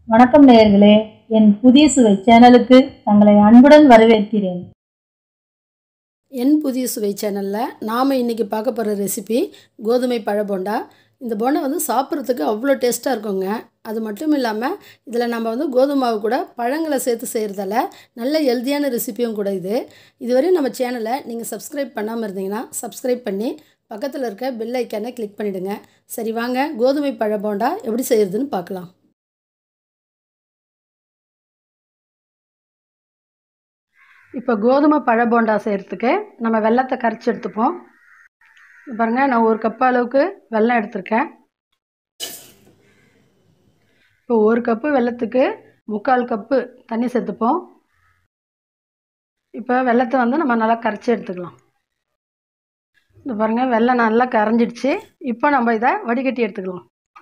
வணக்கம் நேயர்களே என் புதிய சுவை சேனலுக்கு தங்களை அன்புடன் வரவேற்கிறேன் என் புதிய சுவை சேனலில் நாம் இன்றைக்கி பார்க்க போகிற ரெசிபி கோதுமை பழ போண்டா இந்த போண்டா வந்து சாப்பிட்றதுக்கு அவ்வளோ டேஸ்ட்டாக இருக்குங்க அது மட்டும் இல்லாமல் இதில் நம்ம வந்து கோதுமை மாவு கூட பழங்களை சேர்த்து செய்கிறதால நல்ல ஹெல்த்தியான ரெசிபியும் கூட இது இதுவரையும் நம்ம சேனலை நீங்கள் சப்ஸ்கிரைப் பண்ணாமல் இருந்தீங்கன்னா சப்ஸ்கிரைப் பண்ணி பக்கத்தில் இருக்க பெல் ஐக்கானை கிளிக் பண்ணிவிடுங்க சரி வாங்க கோதுமை பழ போண்டா எப்படி செய்கிறதுன்னு பார்க்கலாம் இப்போ கோதுமை பழ போண்டா செய்கிறதுக்கு நம்ம வெள்ளத்தை கரைச்சி எடுத்துப்போம் பாருங்கள் நான் ஒரு கப் அளவுக்கு வெல்லம் எடுத்திருக்கேன் இப்போ ஒரு கப்பு வெல்லத்துக்கு முக்கால் கப்பு தண்ணி சேர்த்துப்போம் இப்போ வெள்ளத்தை வந்து நம்ம நல்லா கரைச்சி எடுத்துக்கலாம் இந்த பாருங்கள் வெள்ளம் நல்லா கரைஞ்சிடுச்சு இப்போ நம்ம இதை வடிகட்டி எடுத்துக்கலாம்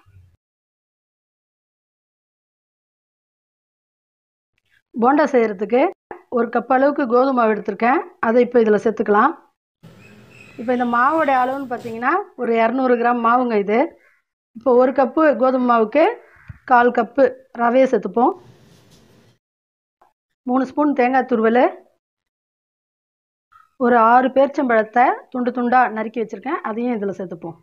போண்டா செய்கிறதுக்கு ஒரு கப் அளவுக்கு கோதுமை மாவு எடுத்திருக்கேன் அதை இப்போ இதில் சேர்த்துக்கலாம் இப்போ இந்த மாவோட அளவுன்னு பார்த்தீங்கன்னா ஒரு இரநூறு கிராம் மாவுங்க இது இப்போ ஒரு கப்பு கோதுமை மாவுக்கு கால் கப்பு ரவையை சேர்த்துப்போம் மூணு ஸ்பூன் தேங்காய் துருவல் ஒரு ஆறு பேர்ச்சம்பழத்தை துண்டு துண்டாக நறுக்கி வச்சுருக்கேன் அதையும் இதில் சேர்த்துப்போம்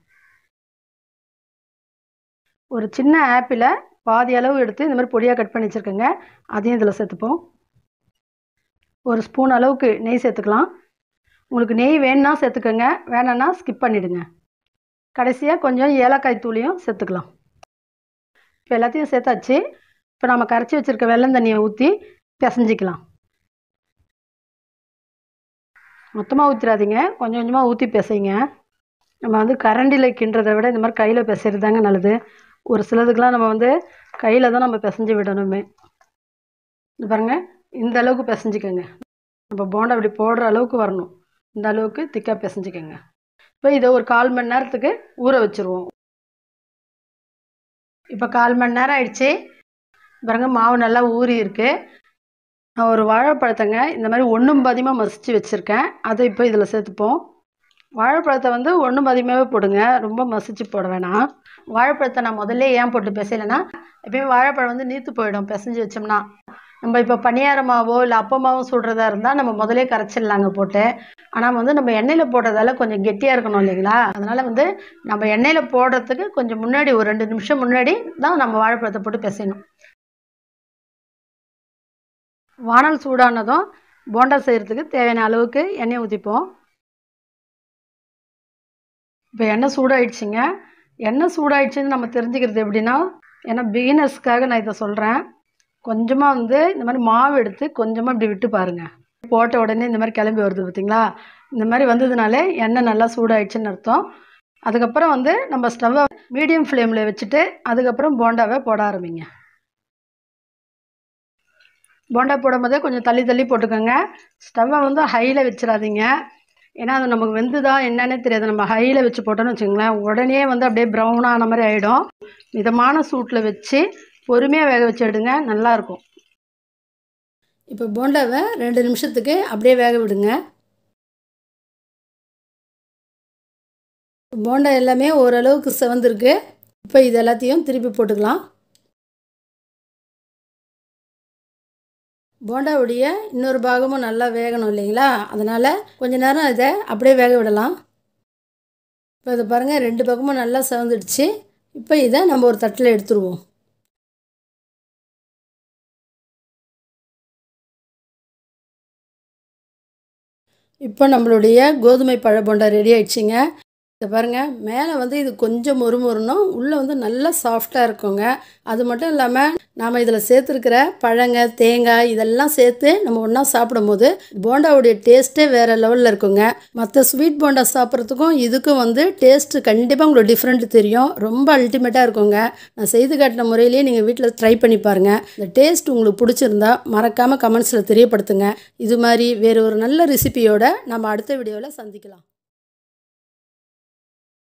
ஒரு சின்ன ஆப்பிளை பாதி அளவு எடுத்து இந்த மாதிரி பொடியாக கட் பண்ணி வச்சுருக்கேங்க அதையும் இதில் சேர்த்துப்போம் ஒரு ஸ்பூன் அளவுக்கு நெய் சேர்த்துக்கலாம் உங்களுக்கு நெய் வேணும்னா சேர்த்துக்கோங்க வேணான்னா ஸ்கிப் பண்ணிவிடுங்க கடைசியாக கொஞ்சம் ஏலக்காய் தூளியும் சேர்த்துக்கலாம் இப்போ எல்லாத்தையும் சேர்த்தாச்சு இப்போ நம்ம கரைச்சி வச்சுருக்க வெள்ளம் தண்ணியை ஊற்றி பிசைஞ்சிக்கலாம் மொத்தமாக ஊற்றிடாதீங்க கொஞ்சம் கொஞ்சமாக ஊற்றி பிசைங்க நம்ம வந்து கரண்டியில் கிண்டுறதை விட இந்த மாதிரி கையில் பிசைறது தாங்க நல்லது ஒரு சிலதுக்கெலாம் நம்ம வந்து கையில் தான் நம்ம பிசைஞ்சு விடணுமே இது பாருங்கள் இந்த அளவுக்கு பிசைஞ்சிக்கோங்க நம்ம போண்டா இப்படி போடுற அளவுக்கு வரணும் இந்த அளவுக்கு திக்காக பிசைஞ்சிக்கோங்க இப்போ இதை ஒரு கால் மணி நேரத்துக்கு ஊற வச்சுருவோம் இப்போ கால் மணி நேரம் ஆயிடுச்சு பாருங்க மாவு நல்லா ஊறி இருக்கு நான் ஒரு வாழைப்பழத்தைங்க இந்த மாதிரி ஒன்றும் பாதியமாக மசிச்சு வச்சுருக்கேன் அதை இப்போ இதில் சேர்த்துப்போம் வாழைப்பழத்தை வந்து ஒன்றும் பாதியமாகவே போடுங்க ரொம்ப மசிச்சு போட வேணாம் வாழைப்பழத்தை நான் முதல்ல ஏன் போட்டு பிசையலைன்னா எப்பயுமே வாழைப்பழம் வந்து நீத்து போயிடும் பிசைஞ்சு வச்சோம்னா நம்ம இப்போ பணியார மாவோ இல்லை அப்பமாவோ சுடுறதா இருந்தால் நம்ம முதலே கரைச்சிடலாங்க போட்டு ஆனால் வந்து நம்ம எண்ணெயில் போடுறதால கொஞ்சம் கெட்டியாக இருக்கணும் இல்லைங்களா அதனால் வந்து நம்ம எண்ணெயில் போடுறதுக்கு கொஞ்சம் முன்னாடி ஒரு ரெண்டு நிமிஷம் முன்னாடி தான் நம்ம வாழைப்பழத்தை போட்டு பிசையணும் வானல் சூடானதும் போண்டா செய்கிறதுக்கு தேவையான அளவுக்கு எண்ணெய் ஊற்றிப்போம் இப்போ எண்ணெய் சூடாயிடுச்சுங்க எண்ணெய் சூடாயிடுச்சுன்னு நம்ம தெரிஞ்சுக்கிறது எப்படின்னா ஏன்னா பிகினர்ஸ்க்காக நான் இதை சொல்கிறேன் கொஞ்சமாக வந்து இந்த மாதிரி மாவு எடுத்து கொஞ்சமாக இப்படி விட்டு பாருங்கள் போட்ட உடனே இந்த மாதிரி கிளம்பி வருது பார்த்தீங்களா இந்த மாதிரி வந்ததுனாலே எண்ணெய் நல்லா சூடாயிடுச்சுன்னு அர்த்தம் அதுக்கப்புறம் வந்து நம்ம ஸ்டவ்வை மீடியம் ஃப்ளேமில் வச்சுட்டு அதுக்கப்புறம் போண்டாவை போட ஆரம்பிங்க போண்டா போடும் போதே கொஞ்சம் தள்ளி தள்ளி போட்டுக்கோங்க ஸ்டவ்வை வந்து ஹையில் வச்சிடாதீங்க ஏன்னா அது நமக்கு வெந்துதா என்னன்னே தெரியாது நம்ம ஹையில் வச்சு போட்டோன்னு வச்சுங்களேன் உடனே வந்து அப்படியே ப்ரௌன் ஆன மாதிரி ஆகிடும் மிதமான சூட்டில் வச்சு பொறுமையாக வேக வச்சு எடுங்க நல்லாயிருக்கும் இப்போ போண்டாவை ரெண்டு நிமிஷத்துக்கு அப்படியே வேக விடுங்க போண்டா எல்லாமே ஓரளவுக்கு செவந்திருக்கு இப்போ இது எல்லாத்தையும் திருப்பி போட்டுக்கலாம் போண்டாவுடைய இன்னொரு பாகமும் நல்லா வேகணும் இல்லைங்களா அதனால் கொஞ்ச நேரம் இதை அப்படியே வேக விடலாம் இப்போ இதை பாருங்கள் ரெண்டு பக்கமும் நல்லா செவந்துடுச்சு இப்போ இதை நம்ம ஒரு தட்டில் எடுத்துருவோம் இப்போ நம்மளுடைய கோதுமை பழ போண்டா ரெடி ஆயிடுச்சுங்க இதை பாருங்கள் மேலே வந்து இது கொஞ்சம் மொறுமொறுனும் உள்ளே வந்து நல்லா சாஃப்டாக இருக்குங்க அது மட்டும் இல்லாமல் நாம் இதில் சேர்த்துருக்கிற பழங்க தேங்காய் இதெல்லாம் சேர்த்து நம்ம ஒன்றா சாப்பிடும் போது போண்டாவுடைய டேஸ்ட்டே வேறு லெவலில் இருக்குங்க மற்ற ஸ்வீட் போண்டா சாப்பிட்றதுக்கும் இதுக்கும் வந்து டேஸ்ட்டு கண்டிப்பாக உங்களுக்கு டிஃப்ரெண்ட் தெரியும் ரொம்ப அல்டிமேட்டாக இருக்குங்க நான் செய்து காட்டின முறையிலேயே நீங்கள் வீட்டில் ட்ரை பண்ணி பாருங்கள் இந்த டேஸ்ட் உங்களுக்கு பிடிச்சிருந்தா மறக்காமல் கமெண்ட்ஸில் தெரியப்படுத்துங்க இது மாதிரி வேறு ஒரு நல்ல ரெசிபியோட நம்ம அடுத்த வீடியோவில் சந்திக்கலாம்